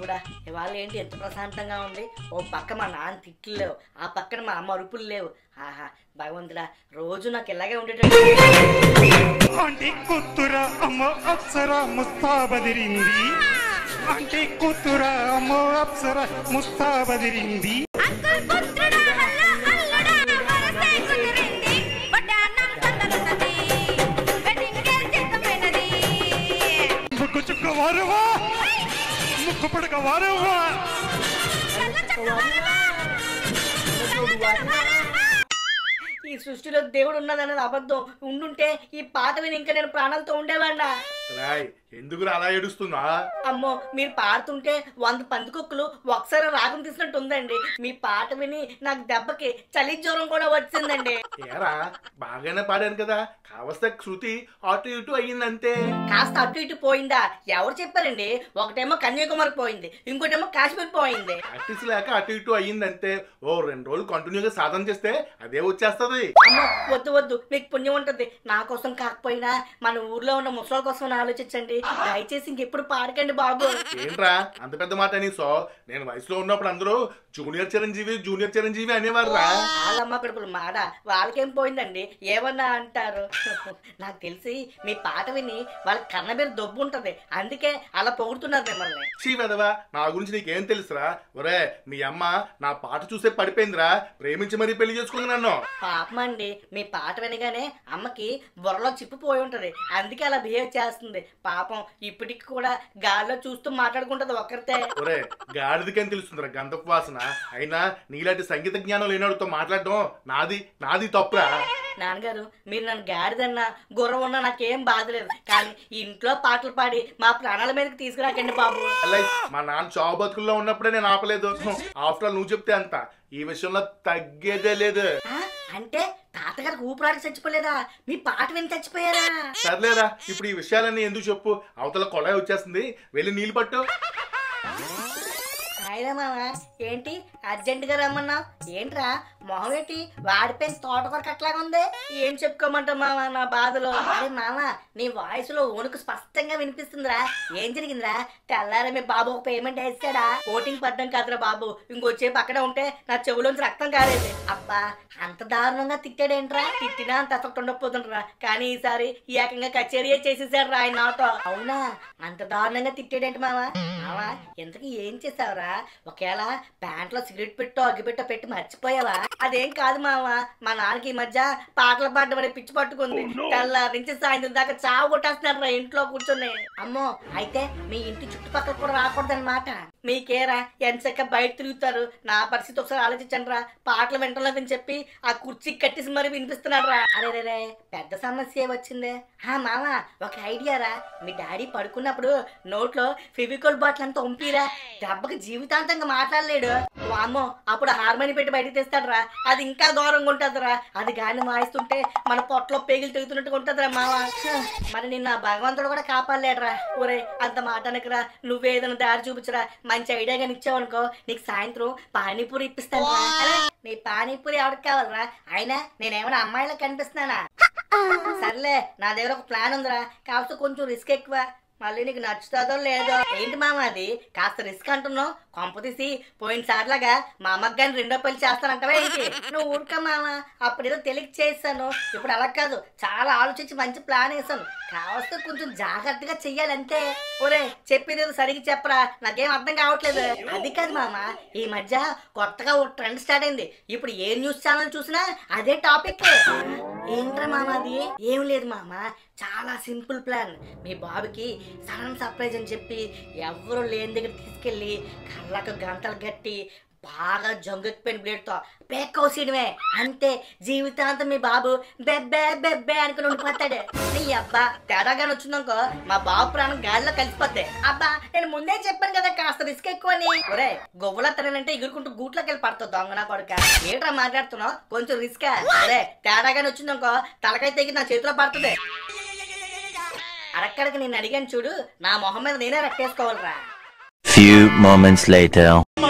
దేవుడా ఇవాళ ఏంటి ఎంత ప్రశాంతంగా ఉంది ఓ పక్క మా నాన్న తిట్లు లేవు ఆ పక్కన మా అమ్మ అరుపులు లేవు ఆహా భగవంతుడా రోజు నాకు ఇలాగే ఉండేటట్టు ఆంటీ కూతుర అమ్మ అప్సర ముస్తాబదిరింది ఆంటీ కూతుర అమ్మ అప్సర ముస్తాబదిరింది అంకుల్ పుత్రుడా హల్ల అల్లుడా వరసై కుదిరింది వడ్డానం సందలున్నది వెడ్డింగ్ డే సిద్ధమైనది ముక్కు చుక్క వారవా ముక్కు పడక వారవా చల్ల చక్కవారవా ఈ సృష్టిలో దేవుడు ఉన్నదన్నది అబద్ధం ఉండుంటే ఈ పాట విని ఇంకా నేను ప్రాణాలతో ఉండేవాడినా రాయ్ ఎందుకు అలా ఏడుస్తున్నా అమ్మో మీరు పాడుతుంటే వంద పందికొక్కులు ఒకసారి రాగం తీసినట్టు ఉందండి మీ పాట విని నాకు దెబ్బకి చలి జ్వరం కూడా వచ్చిందండి ఏరా బాగానే పాడాను కదా కావస్తే శృతి అటు ఇటు అయ్యిందంతే కాస్త అటు ఇటు పోయిందా ఎవరు చెప్పారండి ఒకటేమో కన్యాకుమారి పోయింది ఇంకోటేమో కాశ్మీర్ పోయింది ప్రాక్టీస్ లేక అటు ఇటు అయ్యిందంటే ఓ రెండు రోజులు కంటిన్యూగా సాధన చేస్తే అదే వచ్చేస్తది అమ్మో వద్దు వద్దు మీకు పుణ్యం ఉంటుంది నా కోసం కాకపోయినా మన ఊర్లో ఉన్న ముసలి కోసం ఆలోచించండి దయచేసి ఇంకెప్పుడు పాడకండి బాబు ఏంట్రా అంత పెద్ద మాట అని సో నేను వయసులో ఉన్నప్పుడు అందరూ జూనియర్ చిరంజీవి జూనియర్ చిరంజీవి అనేవారురా వాళ్ళమ్మ కడుపులు మాడ వాళ్ళకేం పోయిందండి ఏమన్నా అంటారు నాకు తెలిసి మీ పాట విని వాళ్ళ కన్న మీద దొబ్బు ఉంటది అందుకే అలా పొగుడుతున్నారు మిమ్మల్ని చీ వెదవా నా గురించి నీకేం తెలుసురా ఒరే మీ అమ్మ నా పాట చూసే పడిపోయిందిరా ప్రేమించి మరీ పెళ్లి చేసుకుంది నన్ను పాపం అండి మీ పాట వినగానే అమ్మకి బుర్రలో చిప్పిపోయి ఉంటది అందుకే అలా బిహేవ్ చేస్తుంది పాపం ఇప్పటికి కూడా గాల్లో చూస్తూ మాట్లాడుకుంటది ఒక్కరితే ఒరే గాడిదకేం తెలుస్తుందిరా గంధపు వాసన అయినా నీలాంటి సంగీత జ్ఞానం లేనివాడితో మాట్లాడడం నాది నాది తప్పురా నాన్నగారు మీరు నన్ను గాడిదన్నా గుర్రం ఉన్నా నాకేం బాధ లేదు కానీ ఈ ఇంట్లో పాటలు పాడి మా ప్రాణాల మీదకి తీసుకురాకండి బాబు అలా మా నాన్న చావు బతుకుల్లో ఉన్నప్పుడే నేను ఆపలేదు ఆఫ్టర్ ఆల్ నువ్వు చెప్తే అంత ఈ విషయంలో తగ్గేదే లేదు ఆ, అంటే తాతగారికి ఊపిరాడి చచ్చిపోలేదా మీ పాట విని చచ్చిపోయారా సర్లేరా ఇప్పుడు ఈ విషయాలన్నీ ఎందుకు చెప్పు అవతల కొళాయి వచ్చేస్తుంది వెళ్ళి నీళ్ళు పట్టు ఆయన మామ ఏంటి అర్జెంట్ గా రమ్మన్నావు ఏంట్రా మొహం ఏంటి వాడిపోయిన తోటకూర కట్లాగా ఉంది ఏం చెప్పుకోమంటావు మామ నా బాధలో అరే మామ నీ వాయిస్ లో వణుకు స్పష్టంగా వినిపిస్తుందిరా ఏం జరిగిందిరా తెల్లారా మీ బాబు ఒక పేమెంట్ వేసాడా ఓటింగ్ పడ్డం కాదురా బాబు ఇంకొచ్చే పక్కన ఉంటే నా చెవులోంచి రక్తం కాలేదు అబ్బా అంత దారుణంగా తిట్టాడేంట్రా తిట్టినా అంత ఎఫెక్ట్ ఉండకపోతుండ్రా కానీ ఈసారి ఏకంగా కచేరీయే చేసేసాడు రా ఆయన నాతో అవునా అంత దారుణంగా తిట్టాడేంటి మామ మామ ఇంతకీ ఏం చేసావురా ఒకవేళ ప్యాంట్ లో సిగరెట్ పెట్టో అగ్గిపెట్టో పెట్టి మర్చిపోయావా అదేం కాదు మామ మా నాన్నకి ఈ మధ్య పాటలు పాడడం అనే పిచ్చి పట్టుకుంది తెల్లారి నుంచి సాయంత్రం దాకా చావు కొట్టేస్తున్నారు రా ఇంట్లో కూర్చొని అమ్మో అయితే మీ ఇంటి చుట్టుపక్కల కూడా రాకూడదన్నమాట మీకేరా ఎంచక్క బయట తిరుగుతారు నా పరిస్థితి ఒకసారి ఆలోచించండి రా పాటలు వింటలేదని చెప్పి ఆ కుర్చీ కట్టేసి మరి వినిపిస్తున్నాడు రా అరే రే రే పెద్ద సమస్య వచ్చిందే హా మామ ఒక ఐడియా రా మీ డాడీ పడుకున్నప్పుడు నోట్లో ఫెవికోల్ బాటిల్ అంతా ఉంపిరా దెబ్బకి జీవితాంతంగా మాట్లాడలేడు వామ్మో అప్పుడు హార్మోని పెట్టి బయటకు తెస్తాడు రా అది ఇంకా ఘోరంగా ఉంటదిరా అది గాని వాయిస్తుంటే మన పొట్టలో పేగులు తెగుతున్నట్టుగా ఉంటదిరా మామ హ, మరి నిన్న ఆ భగవంతుడు కూడా కాపాడలేడురా ఒరే అంత మాట అనకురా నువ్వే ఏదైనా దారి చూపించరా మంచి ఐడియా కానీ ఇచ్చావనుకో నీకు సాయంత్రం పానీపూరి ఇప్పిస్తాను రా అరే, నీ పానీపూరి ఎవరికి కావాలరా అయినా నేనేమైనా అమ్మాయిలకు కనిపిస్తున్నానా సర్లే నా దగ్గర ఒక ప్లాన్ ఉందిరా కాకపోతే కొంచెం రిస్క్ ఎక్కువ మళ్ళీ నీకు నచ్చుతుందో లేదో ఏంటి మామ అది కాస్త రిస్క్ అంటున్నావు కొంపతీసి పోయినసార్లాగా మా అమ్మకి కానీ రెండో పెళ్లి చేస్తానంటావా ఏంటి నువ్వు ఊరుక మామ అప్పుడేదో తెలియక చేశాను ఇప్పుడు అలా కాదు చాలా ఆలోచించి మంచి ప్లాన్ వేసాను కావస్తే కొంచెం జాగ్రత్తగా చెయ్యాలంతే ఒరే చెప్పేది ఏదో సరిగ్గా చెప్పరా నాకేం అర్థం కావట్లేదు అది కాదు మామ ఈ మధ్య కొత్తగా ఓ ట్రెండ్ స్టార్ట్ అయింది ఇప్పుడు ఏ న్యూస్ ఛానల్ చూసినా అదే టాపిక్ ఏంట్రా మామ అది ఏం లేదు మామ చాలా సింపుల్ ప్లాన్ మీ బాబుకి సడన్ సర్ప్రైజ్ అని చెప్పి ఎవరు లేని దగ్గర తీసుకెళ్ళి కళ్ళకు గంటలు కట్టి బాగా జంగెక్కిపోయిన బ్లేడ్తో పేకోసేయడమే అంతే జీవితాంతం మీ బాబు బెబ్బే బెబ్బే అనుకుని ఉండిపోతాడు నీ అబ్బా తేడాగాని వచ్చిందనుకో మా బాబు ప్రాణం గాలిలో కలిసిపోద్ది అబ్బా నేను ముందే చెప్పాను కదా కాస్త రిస్క్ ఎక్కువ అని ఒరే గొవ్వల తనంటే ఎగురుకుంటూ గూట్లోకి వెళ్ళి పడుతుంది దొంగన కొడుక ఏంట్రా మాట్లాడుతున్నావు కొంచెం రిస్క్ అరే తేడాగాని వచ్చిందనుకో తలకాయ తెగి నా చేతిలో పడుతుంది అరక్కడికి నేను అడిగాను చూడు నా మొహం మీద నేనే రెక్కేసుకోవాలిరా Few moments later.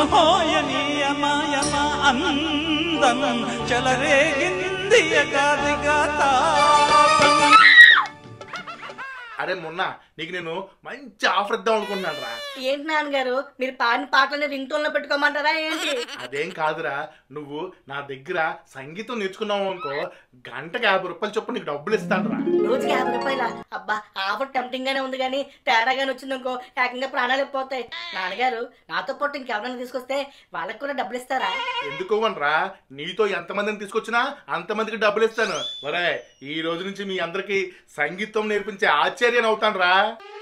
మహాయనీయమాయమ అందం చెలరేగింది ఎగాదిగా తాపం అరే మొన్న నీకు నేను మంచి ఆఫర్ ఇద్దాం అనుకుంటున్నాను రా ఏంటి నాన్నగారు మీరు పాడిన పాటలని రింగ్ టోన్ లో పెట్టుకోమంటారా ఏంటి అదేం కాదురా నువ్వు నా దగ్గర సంగీతం నేర్చుకున్నావు అనుకో గంటకి యాభై రూపాయలు చొప్పున నీకు డబ్బులు ఇస్తాను రా రోజుకి యాభై రూపాయల అబ్బా ఆఫర్ టెంప్టింగ్ గానే ఉంది కానీ తేడాగానే వచ్చిందనుకో ఏకంగా ప్రాణాలు పోతాయి నాన్నగారు నాతో పాటు ఇంకెవరైనా తీసుకొస్తే వాళ్ళకి కూడా డబ్బులు ఇస్తారా ఎందుకోవనరా నీతో ఎంతమందిని తీసుకొచ్చినా అంతమందికి డబ్బులు ఇస్తాను ఒరే ఈ రోజు నుంచి మీ అందరికి సంగీతం నేర్పించే ఆశ్చర్యం అవుతాను రా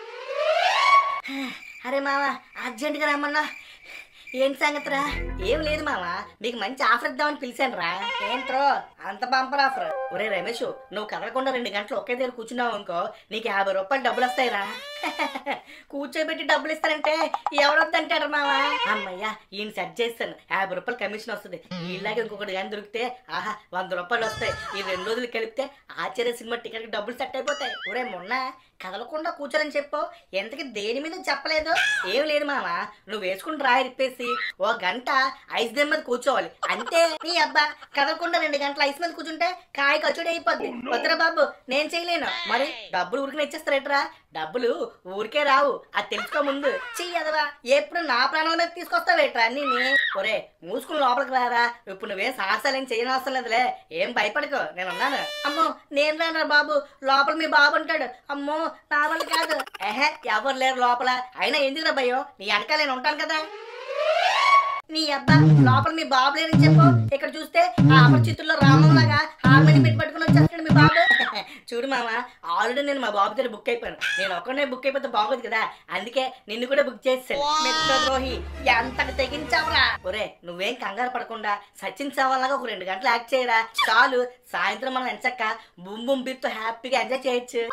అరే మామ అర్జెంట్ గా రమ్మన్నా ఏంటి సంగతిరా ఏం లేదు మామ మీకు మంచి ఆఫర్ ఇద్దామని పిలిచాను రా ఏంట్రో అంత బంపర్ ఆఫర్ ఒరే రమేష్ నువ్వు కదలకుండా రెండు గంటలు ఒకే దగ్గర కూర్చున్నావు అనుకో నీకు యాభై రూపాయలు డబ్బులు వస్తాయిరా కూర్చోబెట్టి డబ్బులు ఇస్తారంటే ఎవరొద్దంటారు మామ అమ్మయ్యా ఈయన సెట్ చేస్తాను యాభై రూపాయలు కమిషన్ వస్తుంది ఇలాగే ఇంకొకటి కానీ దొరికితే ఆహా వంద రూపాయలు వస్తాయి ఈ రెండు రోజులు కలిపితే ఆశ్చర్య సినిమా టికెట్ డబ్బులు సెట్ అయిపోతాయి ఒరే మొన్న కదలకుండా కూర్చోరని చెప్పు ఎంతకి దేని మీద చెప్పలేదు ఏం లేదు మామ నువ్వు వేసుకుని రాయి రిప్పేసి ఓ గంట ఐస్ దేని మీద కూర్చోవాలి అంతే నీ అబ్బా కదలకుండా రెండు గంటలు ఐస్ మీద కూర్చుంటే కాయ కచుడి అయిపోద్ది వద్దురా బాబు నేను చేయలేను మరి డబ్బులు ఊరికి ఇచ్చేస్తారేట్రా డబ్బులు ఊరికే రావు అది తెలుసుకో ముందు చెయ్యదవా ఎప్పుడు నా ప్రాణాల మీద తీసుకొస్తావేట్రా అన్ని ఒరే మూసుకుని లోపలికి రారా ఇప్పుడు నువ్వేం సాహసాలేం చేయని అవసరం లేదులే ఏం భయపడకు నేను ఉన్నాను అమ్మో నేను రాను బాబు లోపల మీ బాబు ఉంటాడు అమ్మో నా వల్ల కాదు ఏహే ఎవరు లేరు లోపల అయినా ఎందుకురా భయం నీ వెనకాల నేను ఉంటాను కదా నీ అబ్బా లోపల మీ బాబు లేరని చెప్పు ఇక్కడ చూస్తే ఆ అపరిచితుల్లో రామం లాగా హార్మోని పెట్టి పట్టుకుని వచ్చేస్తాడు మీ బాబు చూడు మామ ఆల్రెడీ నేను మా బాబు దగ్గర బుక్ అయిపోయాను నేను ఒక్కనే బుక్ అయిపోతే బాగోదు కదా అందుకే నిన్ను కూడా బుక్ చేసాను మిత్ర ద్రోహి ఎంత తెగించావురా ఒరే నువ్వేం కంగారు పడకుండా సచిన్ సవాల్లాగా ఒక రెండు గంటలు యాక్ట్ చేయరా చాలు సాయంత్రం మనం ఎంచక్క బుమ్ బుమ్ బీర్తో హ్యాపీగా ఎంజాయ్ చేయొచ్చు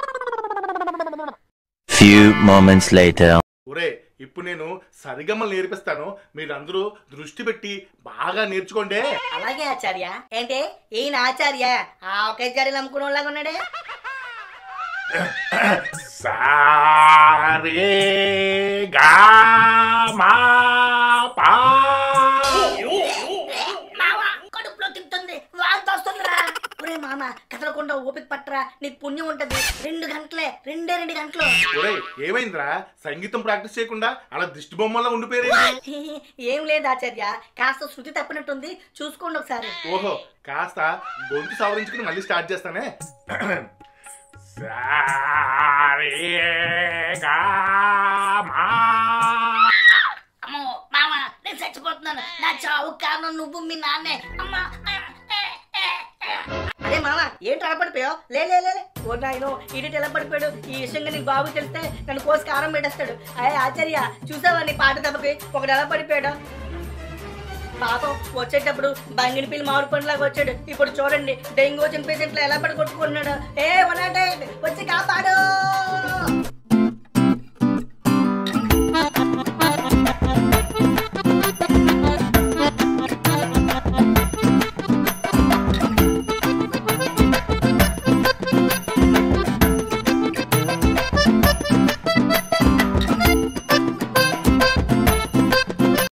Few moments later. ఒరే ఇప్పుడు నేను సరిగమ్మలు నేర్పిస్తాను మీరందరూ దృష్టి పెట్టి బాగా నేర్చుకోండి అలాగే ఆచార్య ఏంటి ఈయన ఆచార్య ఆ ఒకే ఆచార్య నమ్ముకునే ఉన్నాడే సారే గా మా పా మామ కడుపులో తింటుంది వాంతి వస్తుందిరా ఒరే మామ కదలకుండా ఓపిక పట్టరా నీకు పుణ్యం ఉంటది రెండు గంటలే రెండే రెండు గంటలు ఒరే ఏమైందిరా సంగీతం ప్రాక్టీస్ చేయకుండా అలా దిష్టి బొమ్మలా ఉండిపోయారేంటి ఏం లేదు ఆచార్య కాస్త శృతి తప్పినట్టుంది చూసుకోండి ఒకసారి ఓహో కాస్త గొంతు సవరించుకుని మళ్ళీ స్టార్ట్ చేస్తానే సారే గా మా అమ్మో మామ నేను చచ్చిపోతున్నాను నా చావు కారణం నువ్వు మీ నాన్నే అమ్మా అరే మామ ఏంటి అలా పడిపోయావు లే లే లే లే. ఓ నాయనో ఇటు ఎలా పడిపోయాడు ఈ విషయంగా నీకు బాబు తెలిస్తే నన్ను కోసి కారం పెట్టేస్తాడు అయ్యే ఆచార్య చూసావా నీ పాట దెబ్బకి ఒకడు ఎలా పడిపోయాడు పాపం వచ్చేటప్పుడు బంగిని పిల్లి మామిడి పండులాగా వచ్చాడు ఇప్పుడు చూడండి డెంగ్యూ వచ్చిన పేషెంట్లు ఎలా పడి కొట్టుకుంటున్నాడు ఏ